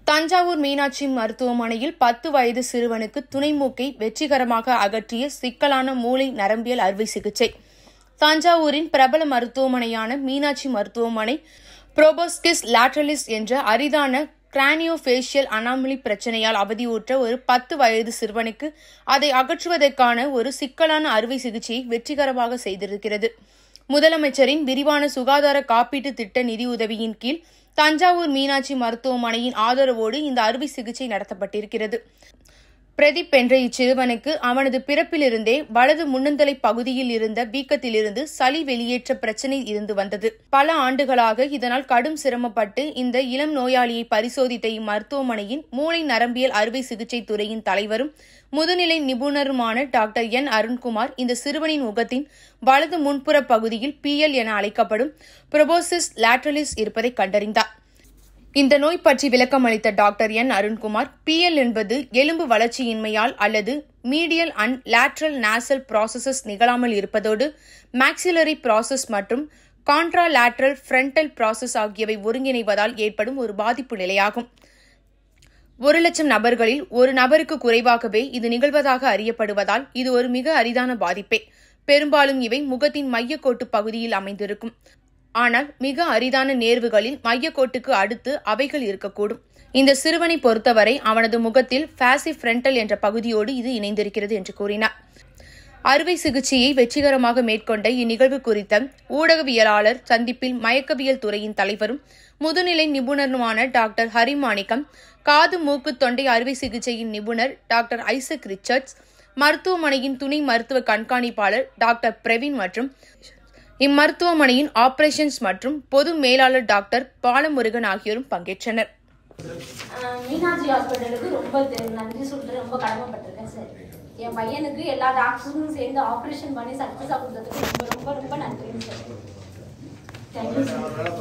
தஞ்சாவூர் மீனாட்சி மருத்துவமனையில் பத்து வயது சிறுவனுக்கு துணை மூக்கை வெற்றிகரமாக அகற்றிய சிக்கலான மூளை நரம்பியல் அறுவை சிகிச்சை தஞ்சாவூரின் பிரபல மருத்துவமனையான மீனாட்சி மருத்துவமனை புரோபோஸ்கிஸ் லாட்ரலிஸ் என்ற அரிதான கிரானியோஃபேஷியல் அனாமலி பிரச்சனையால் அவதியுற்ற ஒரு பத்து வயது சிறுவனுக்கு அதை அகற்றுவதற்கான ஒரு சிக்கலான அறுவை சிகிச்சையை வெற்றிகரமாக செய்திருக்கிறது முதலமைச்சரின் விரிவான சுகாதார காப்பீட்டு திட்ட நிதியுதவியின் கீழ் தஞ்சாவூர் மீனாட்சி மருத்துவமனையின் ஆதரவோடு இந்த அறுவை சிகிச்சை நடத்தப்பட்டிருக்கிறது பிரதீப் என்ற இச்சிறுவனுக்கு அவனது பிறப்பிலிருந்தே வலது முன்னந்தலை பகுதியில் இருந்த வீக்கத்திலிருந்து சளி வெளியேற்ற பிரச்சனை இருந்து வந்தது பல ஆண்டுகளாக இதனால் கடும் சிரமப்பட்டு இந்த இளம் நோயாளியை பரிசோதித்த இம்மருத்துவமனையின் மூளை நரம்பியல் அறுவை சிகிச்சை துறையின் தலைவரும் முதுநிலை நிபுணருமான டாக்டர் என் அருண்குமார் இந்த சிறுவனின் முகத்தின் வலது முன்புற பகுதியில் பிஎல் என அழைக்கப்படும் புரோபோசிஸ் லாட்ரலிஸ் இருப்பதை கண்டறிந்தார் இந்த நோய் பற்றி விளக்கம் அளித்த டாக்டர் என் அருண்குமார் பிஎல் என்பது எலும்பு வளர்ச்சியின்மையால் அல்லது medial and lateral nasal processes நிகழாமல் இருப்பதோடு மேக்சிலரி ப்ராசஸ் மற்றும் கான்ட்ரா லேட்ரல் ஃப்ரண்டல் ப்ராசஸ் ஆகியவை ஒருங்கிணைவதால் ஏற்படும் ஒரு பாதிப்பு நிலையாகும் ஒரு லட்சம் நபர்களில் ஒரு நபருக்கு குறைவாகவே இது நிகழ்வதாக அறியப்படுவதால் இது ஒரு மிக அரிதான பாதிப்பே பெரும்பாலும் இவை முகத்தின் மையக்கோட்டு பகுதியில் அமைந்திருக்கும் ஆனால் மிக அரிதான நேர்வுகளில் மையக்கோட்டுக்கு அடுத்து அவைகள் இருக்கக்கூடும் இந்த சிறுவனை பொறுத்தவரை அவனது முகத்தில் ஃபேசி ஃப்ரண்டல் என்ற பகுதியோடு இது இணைந்திருக்கிறது என்று கூறினார் அறுவை சிகிச்சையை வெற்றிகரமாக மேற்கொண்ட இந்நிகழ்வு குறித்த ஊடகவியலாளர் சந்திப்பில் மயக்கவியல் துறையின் தலைவரும் முதுநிலை நிபுணருமான டாக்டர் ஹரிமாணிக்கம் காது மூக்கு தொண்டை அறுவை சிகிச்சையின் நிபுணர் டாக்டர் ஐசக் ரிச்சர்ட்ஸ் மருத்துவமனையின் துணை மருத்துவ கண்காணிப்பாளர் டாக்டர் பிரவீன் மற்றும் இம்மருத்துவமனையின் ஆபரேஷன்ஸ் மற்றும் பொது மேலாளர் டாக்டர் பாலமுருகன் ஆகியோரும் பங்கேற்றனர் ஆஹ் மீனாட்சி ஹாஸ்பிட்டலுக்கு ரொம்ப தெ- நன்றி சொல்லிட்டு ரொம்ப கடமைப்பட்டிருக்கேன் சார் என் பையனுக்கு எல்லா டாக்டரும் சேர்ந்து ஆப்ரேஷன் பண்ணி சக்ஸஸாக கொடுத்ததுக்கு ரொம்ப ரொம்ப ரொம்ப நன்றிங்க சார் தேங்க்யூ சார்